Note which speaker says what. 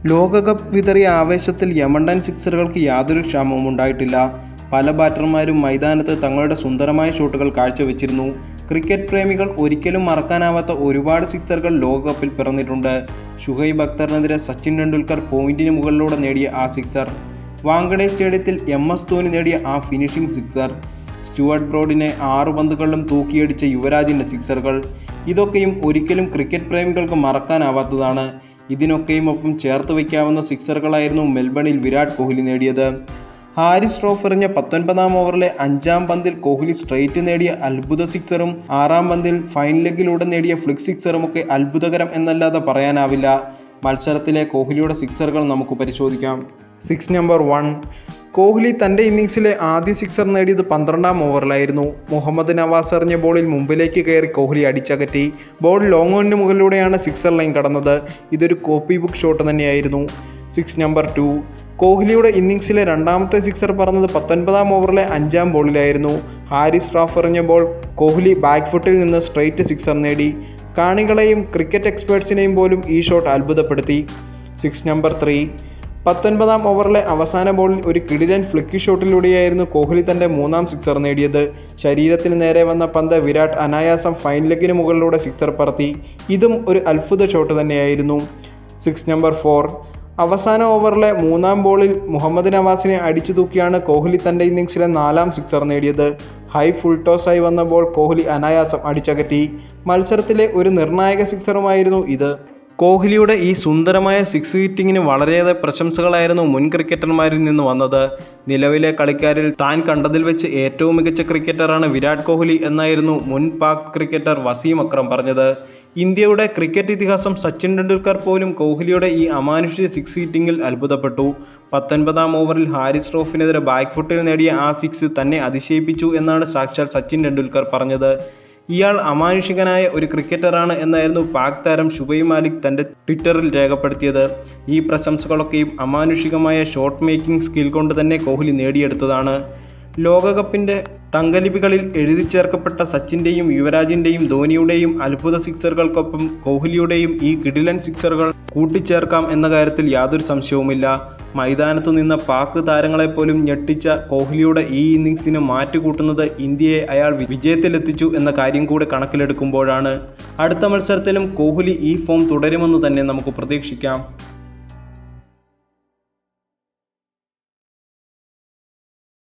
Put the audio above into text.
Speaker 1: ലോകകപ്പ് വിതറിയ ആവേശത്തിൽ യമണ്ടൻ സിക്സറുകൾക്ക് യാതൊരു ക്ഷാമവും ഉണ്ടായിട്ടില്ല പല ബാറ്റർമാരും മൈതാനത്ത് തങ്ങളുടെ സുന്ദരമായ ഷോട്ടുകൾ കാഴ്ചവെച്ചിരുന്നു ക്രിക്കറ്റ് പ്രേമികൾ ഒരിക്കലും മറക്കാനാവാത്ത ഒരുപാട് സിക്സറുകൾ ലോകകപ്പിൽ പിറന്നിട്ടുണ്ട് ഷുഹൈബ് അക്തറിനെതിരെ സച്ചിൻ ടെണ്ടുൽക്കർ പോയിന്റിന് മുകളിലൂടെ നേടിയ ആ സിക്സർ വാങ്കഡെ സ്റ്റേഡിയത്തിൽ എം എസ് ധോനി നേടിയ ആ ഫിനിഷിംഗ് സിക്സർ സ്റ്റുവർട്ട് ബ്രോഡിനെ ആറു പന്തുകളിലും തൂക്കിയടിച്ച യുവരാജിൻ്റെ സിക്സറുകൾ ഇതൊക്കെയും ഒരിക്കലും ക്രിക്കറ്റ് പ്രേമികൾക്ക് മറക്കാനാവാത്തതാണ് ഇതിനൊക്കെയും ഒപ്പം ചേർത്ത് വയ്ക്കാവുന്ന സിക്സറുകളായിരുന്നു മെൽബണിൽ വിരാട് കോഹ്ലി നേടിയത് ഹാരിസ് ട്രോഫ് എറിഞ്ഞ പത്തൊൻപതാം ഓവറിലെ അഞ്ചാം പന്തിൽ കോഹ്ലി സ്ട്രെയിറ്റ് നേടിയ അത്ഭുത സിക്സറും ആറാം പന്തിൽ ഫൈൻ ലെഗിലൂടെ നേടിയ ഫ്ലിക് സിക്സറുമൊക്കെ അത്ഭുതകരം എന്നല്ലാതെ പറയാനാവില്ല മത്സരത്തിലെ കോഹ്ലിയുടെ സിക്സറുകൾ നമുക്ക് പരിശോധിക്കാം സിക്സ് നമ്പർ വൺ കോഹ്ലി തൻ്റെ ഇന്നിങ്സിലെ ആദ്യ സിക്സർ നേടിയത് പന്ത്രണ്ടാം ഓവറിലായിരുന്നു മുഹമ്മദ് നവാസ് എറിഞ്ഞ ബോളിൽ മുമ്പിലേക്ക് കയറി കോഹ്ലി അടിച്ചകറ്റി ബോൾ ലോങ് ഓണിന് മുകളിലൂടെയാണ് സിക്സർ ലൈൻ കടന്നത് ഇതൊരു കോപ്പി ബുക്ക് ഷോട്ട് തന്നെയായിരുന്നു സിക്സ് നമ്പർ ടു കോഹ്ലിയുടെ ഇന്നിങ്സിലെ രണ്ടാമത്തെ സിക്സർ പറഞ്ഞത് പത്തൊൻപതാം ഓവറിലെ അഞ്ചാം ബോളിലായിരുന്നു ഹാരിസ് റാഫ് എറിഞ്ഞ ബോൾ കോഹ്ലി ബാക്ക് ഫുട്ടിൽ നിന്ന് സ്ട്രെയിറ്റ് സിക്സർ നേടി കാണികളെയും ക്രിക്കറ്റ് എക്സ്പേർട്സിനെയും പോലും ഈ ഷോട്ട് അത്ഭുതപ്പെടുത്തി സിക്സ് നമ്പർ ത്രീ പത്തൊൻപതാം ഓവറിലെ അവസാന ബോളിൽ ഒരു കിടിലൻ ഫ്ലിക്കി ഷോട്ടിലൂടെയായിരുന്നു കോഹ്ലി തൻ്റെ മൂന്നാം സിക്സർ നേടിയത് ശരീരത്തിന് നേരെ വന്ന പന്ത് വിരാട് അനായാസം ഫൈൻ ലെഗിന് മുകളിലൂടെ സിക്സർ പറത്തി ഇതും ഒരു അത്ഭുത ഷോട്ട് തന്നെയായിരുന്നു സിക്സ് നമ്പർ ഫോർ അവസാന ഓവറിലെ മൂന്നാം ബോളിൽ മുഹമ്മദ് നവാസിനെ അടിച്ചു തൂക്കിയാണ് കോഹ്ലി തൻ്റെ ഇന്നിങ്സിലെ നാലാം സിക്സർ നേടിയത് ഹൈ ഫുൾ ടോസായി വന്ന ബോൾ കോഹ്ലി അനായാസം അടിച്ചകറ്റി മത്സരത്തിലെ ഒരു നിർണായക സിക്സറുമായിരുന്നു ഇത് കോഹ്ലിയുടെ ഈ സുന്ദരമായ സിക്സ് ഹിറ്റിങ്ങിന് വളരെയേറെ പ്രശംസകളായിരുന്നു മുൻ ക്രിക്കറ്റർമാരിൽ നിന്ന് വന്നത് നിലവിലെ കളിക്കാരിൽ താൻ കണ്ടതിൽ വെച്ച് ഏറ്റവും മികച്ച ക്രിക്കറ്ററാണ് വിരാട് കോഹ്ലി എന്നായിരുന്നു മുൻ പാക് ക്രിക്കറ്റർ വസീം അക്രം പറഞ്ഞത് ഇന്ത്യയുടെ ക്രിക്കറ്റ് ഇതിഹാസം സച്ചിൻ ടെണ്ടുൽക്കർ പോലും കോഹ്ലിയുടെ ഈ അമാനുഷിക സിക്സ് ഹിറ്റിങ്ങിൽ അത്ഭുതപ്പെട്ടു പത്തൊൻപതാം ഓവറിൽ ഹാരിസ് ട്രോഫിനെതിരെ ബാക്ക് ഫുട്ടിൽ നേടിയ ആ സിക്സ് തന്നെ അതിശയിപ്പിച്ചു എന്നാണ് സാക്ഷാൽ സച്ചിൻ ടെണ്ടുൽക്കർ പറഞ്ഞത് ഇയാൾ അമാനുഷികനായ ഒരു ക്രിക്കറ്ററാണ് എന്നായിരുന്നു പാക് താരം ഷുബൈ മാലിക് തൻ്റെ ട്വിറ്ററിൽ രേഖപ്പെടുത്തിയത് ഈ പ്രശംസകളൊക്കെയും അമാനുഷികമായ ഷോട്ട് മേക്കിംഗ് സ്കിൽ കൊണ്ട് തന്നെ കോഹ്ലി നേടിയെടുത്തതാണ് ലോകകപ്പിൻ്റെ തങ്കലിപികളിൽ എഴുതി ചേർക്കപ്പെട്ട സച്ചിൻ്റെയും യുവരാജിൻ്റെയും ധോനിയുടെയും അത്ഭുത സിക്സറുകൾക്കൊപ്പം കോഹ്ലിയുടെയും ഈ കിടിലൻ സിക്സറുകൾ കൂട്ടിച്ചേർക്കാം എന്ന കാര്യത്തിൽ യാതൊരു സംശയവുമില്ല മൈതാനത്തു നിന്ന പാക് താരങ്ങളെപ്പോലും ഞെട്ടിച്ച കോഹ്ലിയുടെ ഈ ഇന്നിങ്സിന് മാറ്റുകൂട്ടുന്നത് ഇന്ത്യയെ അയാൾ വിജയത്തിലെത്തിച്ചു എന്ന കാര്യം കൂടെ കണക്കിലെടുക്കുമ്പോഴാണ് അടുത്ത മത്സരത്തിലും കോഹ്ലി ഈ ഫോം തുടരുമെന്ന് തന്നെ നമുക്ക് പ്രതീക്ഷിക്കാം